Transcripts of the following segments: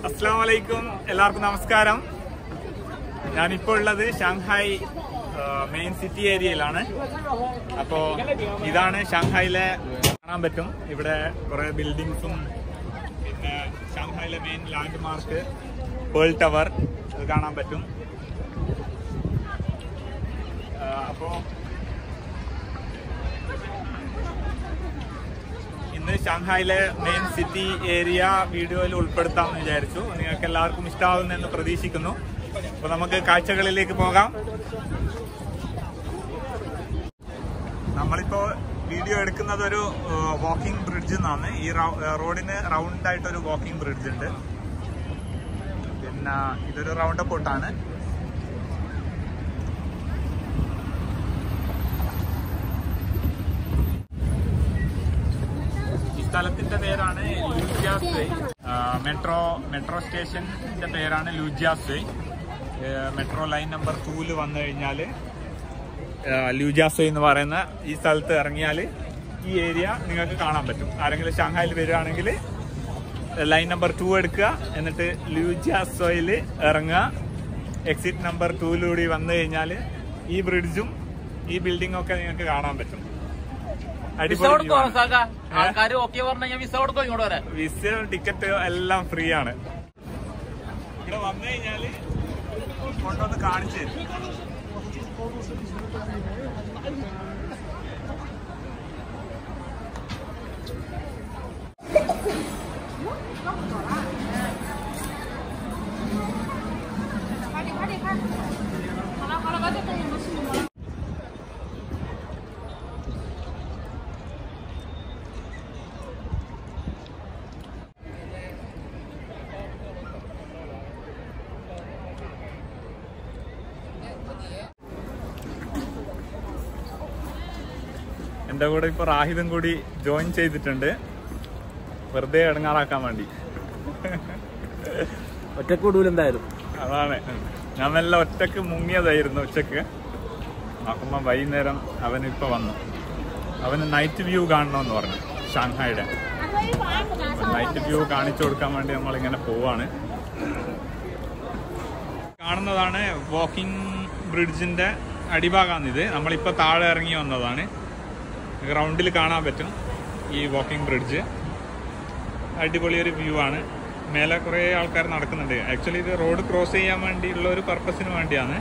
അസ്സാം വലൈക്കും എല്ലാവർക്കും നമസ്കാരം ഞാനിപ്പോൾ ഉള്ളത് ഷാങ്ഹായ് മെയിൻ സിറ്റി ഏരിയയിലാണ് അപ്പോ ഇതാണ് ഷാങ്ഹായിലെ കാണാൻ പറ്റും ഇവിടെ കുറെ ബിൽഡിങ്സും പിന്നെ ഷാങ്ഹായിലെ main landmark pearl tower ഇത് കാണാൻ പറ്റും ആ, അപ്പോ ഇന്ന് ഷാങ്ഹായിലെ മെയിൻ സിറ്റി ഏരിയ വീഡിയോയിൽ ഉൾപ്പെടുത്താമെന്ന് വിചാരിച്ചു നിങ്ങൾക്ക് എല്ലാവർക്കും ഇഷ്ടമാകുമെന്ന് പ്രതീക്ഷിക്കുന്നു അപ്പൊ നമുക്ക് കാഴ്ചകളിലേക്ക് പോകാം നമ്മളിപ്പോ വീഡിയോ എടുക്കുന്നത് ഒരു വാക്കിംഗ് ബ്രിഡ്ജ് എന്നാണ് ഈ റൗ- ഏഹ് റോഡിന് റൗണ്ട് ആയിട്ട് ഒരു വാക്കിംഗ് ബ്രിഡ്ജ് ഉണ്ട് പിന്നെ ഇതൊരു റൗണ്ട് അപ്പോട്ടാണ് ഈ സ്ഥലത്തിന്റെ പേരാണ് ലൂജിയാസ് വേ മെട്രോ മെട്രോ സ്റ്റേഷന്റെ പേരാണ് Lujiazui metro line number ടൂല് വന്നു കഴിഞ്ഞാല് ലൂജിയാസ് വേ എന്ന് പറയുന്ന ഈ സ്ഥലത്ത് ഇറങ്ങിയാൽ ഈ ഏരിയ നിങ്ങൾക്ക് കാണാൻ പറ്റും ആരെങ്കിലും ഷാങ്ഹായിൽ വരികയാണെങ്കിൽ ലൈൻ നമ്പർ ടു എടുക്കുക എന്നിട്ട് ലൂജിയാസോയിൽ ഇറങ്ങുക എക്സിറ്റ് നമ്പർ ടൂയിലൂടെ വന്നു കഴിഞ്ഞാൽ ഈ ബ്രിഡ്ജും ഈ ബിൽഡിംഗും ഒക്കെ നിങ്ങൾക്ക് കാണാൻ പറ്റും വിസ view കൊടുക്കോ ആണ്. സാക്ക ആൾക്കാര് ഓക്കെ പറഞ്ഞു കഴിഞ്ഞാൽ വിസ കൊടുക്കോ ഇങ്ങോട്ട് വരാൻ വിസ ടിക്കറ്റ് എല്ലാം ഫ്രീ ആണ് ഇവിടെ വന്നു കഴിഞ്ഞാല് കൊണ്ടൊന്ന് കാണിച്ചു തരും എന്റെ കൂടെ ഇപ്പൊ റാഹിദും കൂടി ജോയിൻ ചെയ്തിട്ടുണ്ട് വെറുതെ ഇടങ്ങാറാക്കാൻ വേണ്ടി ഒറ്റക്കൂടൂല എന്തായാലും അതാണ് ഞാൻ നല്ല ഒറ്റക്ക് മുങ്ങിയതായിരുന്നു ഉച്ചക്ക് നോക്കുമ്പോ വൈകുന്നേരം അവനിപ്പോ വന്നു അവന് നൈറ്റ് വ്യൂ കാണണമെന്ന് പറഞ്ഞു ഷാങ്ഹായുടെ നൈറ്റ് വ്യൂ കാണിച്ചു കൊടുക്കാൻ വേണ്ടി നമ്മൾ ഇങ്ങനെ പോവാണ് കാണുന്നതാണ് വാക്കിംഗ് ബ്രിഡ്ജിന്റെ അടിഭാഗമാണ് ഇത് നമ്മളിപ്പോ താഴെ ഇറങ്ങി വന്നതാണ് ഗ്രൗണ്ടിൽ കാണാൻ പറ്റും ഈ വാക്കിംഗ് ബ്രിഡ്ജ് അടിപൊളി ഒരു വ്യൂ ആണ് മേലെ കുറേ ആൾക്കാർ നടക്കുന്നുണ്ട് ആക്ച്വലി ഇത് റോഡ് ക്രോസ് ചെയ്യാൻ വേണ്ടിയുള്ള ഒരു പർപ്പസിന് വേണ്ടിയാണ്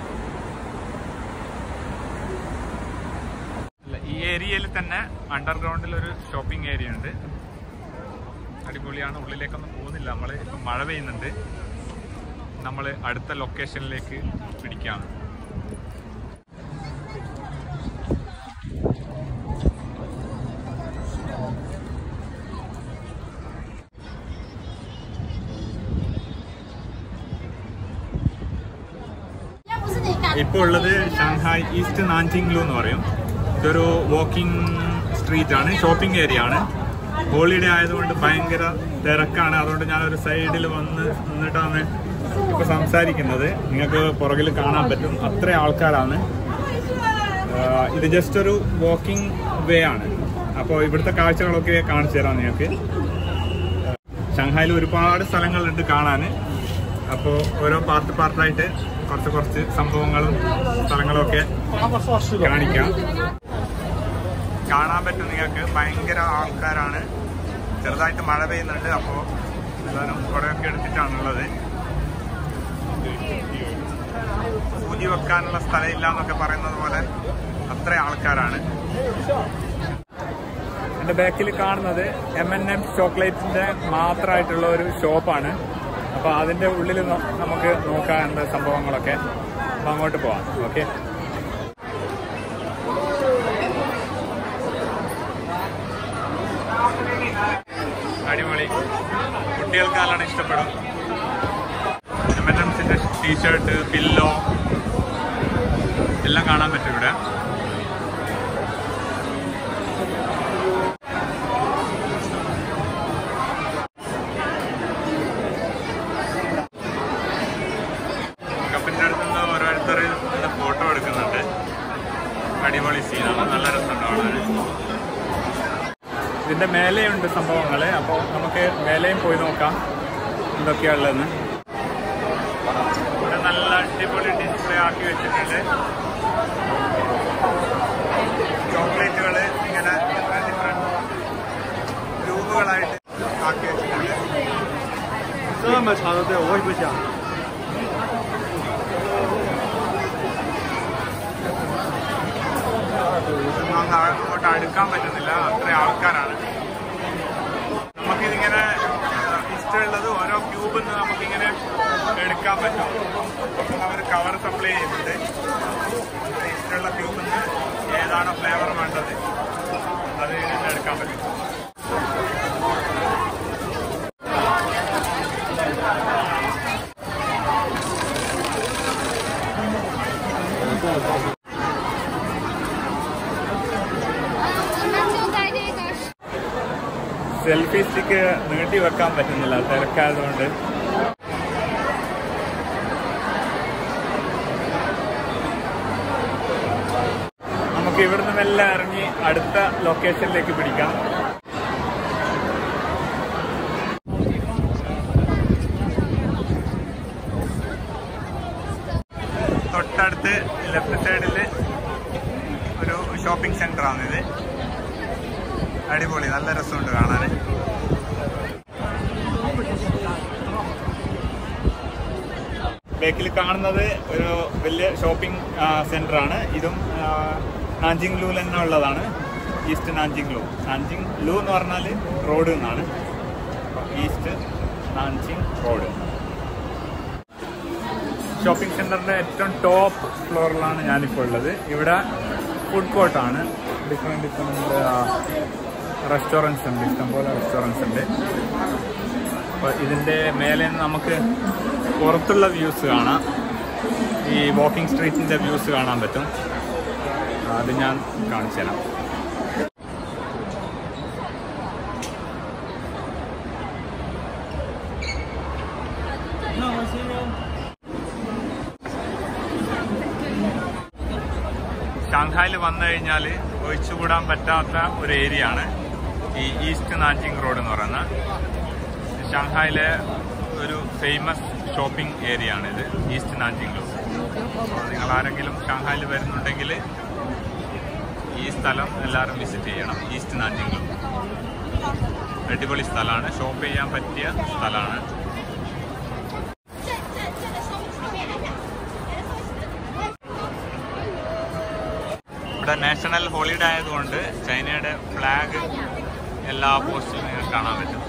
അല്ല, ഈ ഏരിയയിൽ തന്നെ അണ്ടർഗ്രൗണ്ടിൽ ഒരു ഷോപ്പിംഗ് ഏരിയ ഉണ്ട് അടിപൊളിയാണ് ഉള്ളിലേക്കൊന്നും പോകുന്നില്ല നമ്മൾ ഇപ്പം മഴ പെയ്യുന്നുണ്ട് നമ്മൾ അടുത്ത ലൊക്കേഷനിലേക്ക് പിടിക്കുകയാണ് ഇപ്പോൾ ഉള്ളത് ഷാങ്ഹായ് ഈസ്റ്റ് നാൻജിങ്ലു എന്ന് പറയും ഇതൊരു വാക്കിംഗ് സ്ട്രീറ്റ് ആണ് ഷോപ്പിംഗ് ഏരിയ ആണ് ഹോളിഡേ ആയതുകൊണ്ട് ഭയങ്കര തിരക്കാണ് അതുകൊണ്ട് ഞാനൊരു സൈഡിൽ വന്ന് നിന്നിട്ടാണ് ഇപ്പൊ സംസാരിക്കുന്നത് നിങ്ങൾക്ക് പുറകിൽ കാണാൻ പറ്റും അത്ര ആൾക്കാരാണ് ആഹ് ഇത് ജസ്റ്റ് ഒരു വാക്കിംഗ് വേ ആണ് അപ്പോൾ ഇവിടുത്തെ കാഴ്ചകളൊക്കെ കാണിച്ചു തരാം നിങ്ങൾക്ക് ഷാങ്ഹായിൽ ഒരുപാട് സ്ഥലങ്ങളുണ്ട് കാണാൻ അപ്പോൾ ഓരോ പാർട്ട് പാർട്ടായിട്ട് കുറച്ച് കുറച്ച് സംഭവങ്ങളും സ്ഥലങ്ങളും ഒക്കെ കാണിക്കാം കാണാൻ പറ്റും നിങ്ങൾക്ക് ഭയങ്കര ആൾക്കാരാണ് ചെറുതായിട്ട് മഴ പെയ്യുന്നുണ്ട് അപ്പോൾ എല്ലാവരും കുടയൊക്കെ എടുത്തിട്ടാണുള്ളത് സൂചി വെക്കാനുള്ള സ്ഥലമില്ല എന്നൊക്കെ പറയുന്നത് പോലെ അത്ര ആൾക്കാരാണ് എന്റെ ബാക്കിൽ കാണുന്നത് എം എൻ എം ചോക്ലേറ്റിന്റെ മാത്രമായിട്ടുള്ള ഒരു ഷോപ്പാണ് അപ്പൊ അതിന്റെ ഉള്ളിൽ നോ- നമുക്ക് നോക്കാം എന്താ സംഭവങ്ങളൊക്കെ അപ്പൊ അങ്ങോട്ട് പോവാം ഓക്കെ അടിപൊളി കുട്ടികൾക്കാലാണ് ഇഷ്ടപ്പെടും എം എൻ എംസിന്റെ ടീഷർട്ട് പില്ലോ എല്ലാം കാണാൻ പറ്റും ഇവിടെ കപ്പിന്റെ അടുത്ത് നിന്ന് ഓരോരുത്തർ ഫോട്ടോ എടുക്കുന്നുണ്ട് അടിപൊളി സീനാണ് നല്ല രസമുണ്ട് കാണാൻ ഇതിന്റെ മേലെയുണ്ട് സംഭവങ്ങള് അപ്പോൾ നമുക്ക് മേലെയും പോയി നോക്കാം എന്തൊക്കെയാ ഉള്ളതെന്ന് ഇവിടെ നല്ല അടിപൊളി ഡിസ്പ്ലേ ആക്കി വെച്ചിട്ടുണ്ട് ചോക്ലേറ്റുകൾ ഇങ്ങനെ ഡിഫറെന്റ് ഡിഫറെന്റ് രൂപങ്ങളായിട്ട് ആക്കി വെച്ചിട്ടുണ്ട് 这么长的队，我也不想。 ഒന്നും അങ്ങോട്ട് അടുക്കാൻ പറ്റുന്നില്ല അത്ര ആൾക്കാരാണ് നമുക്കിതിങ്ങനെ ഏഹ്, ഇഷ്ടമുള്ളത് ഓരോ ക്യൂബിൽ നിന്ന് നമുക്കിങ്ങനെ എടുക്കാൻ പറ്റും അവർ കവർ സപ്ലൈ ചെയ്യുന്നുണ്ട് ഇഷ്ടമുള്ള ക്യൂബിൽ നിന്ന് ഏതാണോ ഫ്ലേവർ വേണ്ടത് അത് ഇങ്ങനെ എടുക്കാൻ പറ്റും സെൽഫി സ്റ്റിക്ക് നീട്ടി വെക്കാൻ പറ്റുന്നില്ല തിരക്കായതുകൊണ്ട് നമുക്ക് ഇവിടുന്ന് മെല്ലെ ഇറങ്ങി അടുത്ത ലൊക്കേഷനിലേക്ക് പിടിക്കാം തൊട്ടടുത്ത് ലെഫ്റ്റ് സൈഡിൽ ഒരു ഷോപ്പിംഗ് സെന്റർ ആണിത് അടിപൊളി നല്ല രസമുണ്ട് കാണാൻ ബേക്കിൽ കാണുന്നത് ഒരു വലിയ ഷോപ്പിംഗ് സെന്റർ ആണ് ഇതും ആ, നാഞ്ചിങ് ലൂൽ തന്നെ ഉള്ളതാണ് east Nanjing Lu Nanjing Lu എന്ന് പറഞ്ഞാൽ റോഡ് എന്നാണ് ഈസ്റ്റ് നാഞ്ചിങ് റോഡ് ഷോപ്പിംഗ് സെന്ററിന്റെ ഏറ്റവും ടോപ്പ് ഫ്ലോറിലാണ് ഞാനിപ്പോൾ ഉള്ളത് ഇവിടെ ഫുഡ് കോർട്ടാണ് ഡിഫറെന്റ് ഡിഫറെന്റ് റെസ്റ്റോറൻറ്റ്സ് ഉണ്ട് ഇഷ്ടംപോലെ റെസ്റ്റോറൻറ്റ്സ് ഉണ്ട് അപ്പോൾ ഇതിന്റെ മേലെ നിന്ന് നമുക്ക് പുറത്തുള്ള വ്യൂസ് കാണാം ഈ വാക്കിംഗ് സ്ട്രീറ്റിന്റെ വ്യൂസ് കാണാൻ പറ്റും അത് ഞാൻ കാണിച്ചു തരാം ഷാങ്ഹായിൽ വന്നു കഴിഞ്ഞാൽ ഒഴിച്ചുകൂടാൻ പറ്റാത്ത ഒരു ഏരിയ ആണ് ഈ ഈസ്റ്റ് നാഞ്ചിങ് റോഡ് എന്ന് പറയുന്ന ഷാങ്ഹായിലെ ഒരു ഫേമസ് ഷോപ്പിംഗ് ഏരിയ ആണ് ഇത് ഈസ്റ്റ് നാഞ്ചിങ് റോഡ് അപ്പോൾ നിങ്ങൾ ആരെങ്കിലും ഷാങ്ഹായിൽ വരുന്നുണ്ടെങ്കിൽ ഈ സ്ഥലം എല്ലാവരും വിസിറ്റ് ചെയ്യണം ഈസ്റ്റ് നാഞ്ചിങ് റോഡ് അടിപൊളി സ്ഥലമാണ് ഷോപ്പ് ചെയ്യാൻ പറ്റിയ സ്ഥലമാണ് ഇവിടെ നാഷണൽ ഹോളിഡേ ആയതുകൊണ്ട് ചൈനയുടെ ഫ്ലാഗ് എല്ലാ പോസ്റ്റിലും നിങ്ങൾക്ക് കാണാൻ പറ്റും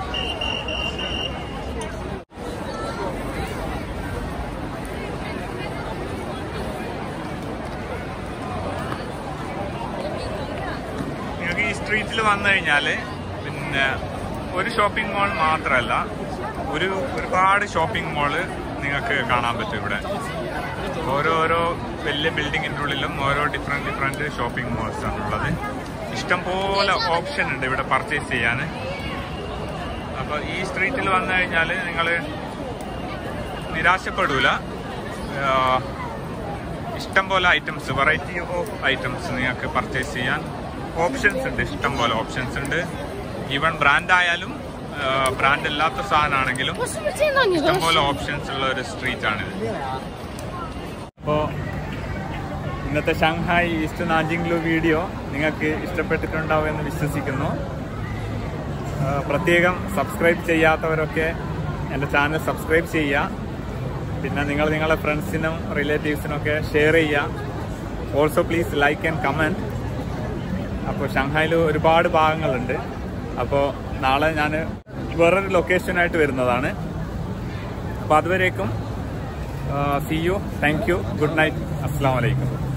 നിങ്ങൾക്ക് ഈ സ്ട്രീറ്റിൽ വന്നു കഴിഞ്ഞാൽ പിന്നെ ഒരു ഷോപ്പിംഗ് മാൾ മാത്രമല്ല ഒരു ഒരുപാട് ഷോപ്പിംഗ് മാള് നിങ്ങൾക്ക് കാണാൻ പറ്റും ഇവിടെ ഓരോരോ വലിയ ബിൽഡിങ്ങിൻ്റെ ഉള്ളിലും ഓരോ ഡിഫറെൻറ്റ് ഡിഫറെൻറ്റ് ഷോപ്പിംഗ് മാൾസ് ആണുള്ളത് ഇഷ്ടംപോലെ ഓപ്ഷൻ ഉണ്ട് ഇവിടെ പർച്ചേസ് ചെയ്യാൻ അപ്പോൾ ഈ സ്ട്രീറ്റിൽ വന്നു കഴിഞ്ഞാൽ നിങ്ങൾ നിരാശപ്പെടൂല ആഹ് ഇഷ്ടംപോലെ ഐറ്റംസ് വെറൈറ്റി ഓഫ് ഐറ്റംസ് നിങ്ങൾക്ക് പർച്ചേസ് ചെയ്യാൻ ഓപ്ഷൻസ് ഉണ്ട് ഇഷ്ടംപോലെ ഓപ്ഷൻസ് ഉണ്ട് ഈവൻ ബ്രാൻഡ് ആയാലും ബ്രാൻഡ് അല്ലാത്ത സാധനമാണെങ്കിലും 我是不是见到你和 ഇഷ്ടംപോലെ ഓപ്ഷൻസ് ഉള്ള ഒരു സ്ട്രീറ്റ് ആണിത് അപ്പോൾ ഇന്നത്തെ ഷാങ്ഹായ് ഈസ്റ്റ് നാജിംഗ്ലു വീഡിയോ നിങ്ങൾക്ക് ഇഷ്ടപ്പെട്ടിട്ടുണ്ടാവും എന്ന് വിശ്വസിക്കുന്നു ആ, പ്രത്യേകം സബ്സ്ക്രൈബ് ചെയ്യാത്തവരൊക്കെ എൻ്റെ ചാനൽ സബ്സ്ക്രൈബ് ചെയ്യുക പിന്നെ നിങ്ങൾ നിങ്ങളുടെ ഫ്രണ്ട്സിനും റിലേറ്റീവ്സിനും ഒക്കെ ഷെയർ ചെയ്യുക also please like and comment അപ്പോൾ ഷാങ്ഹായിൽ ഒരുപാട് ഭാഗങ്ങളുണ്ട് അപ്പോൾ നാളെ ഞാൻ വേറൊരു ലൊക്കേഷനായിട്ട് വരുന്നതാണ് അപ്പോൾ അതുവരേക്കും see you thank you good night അസ്സാം വലൈക്കും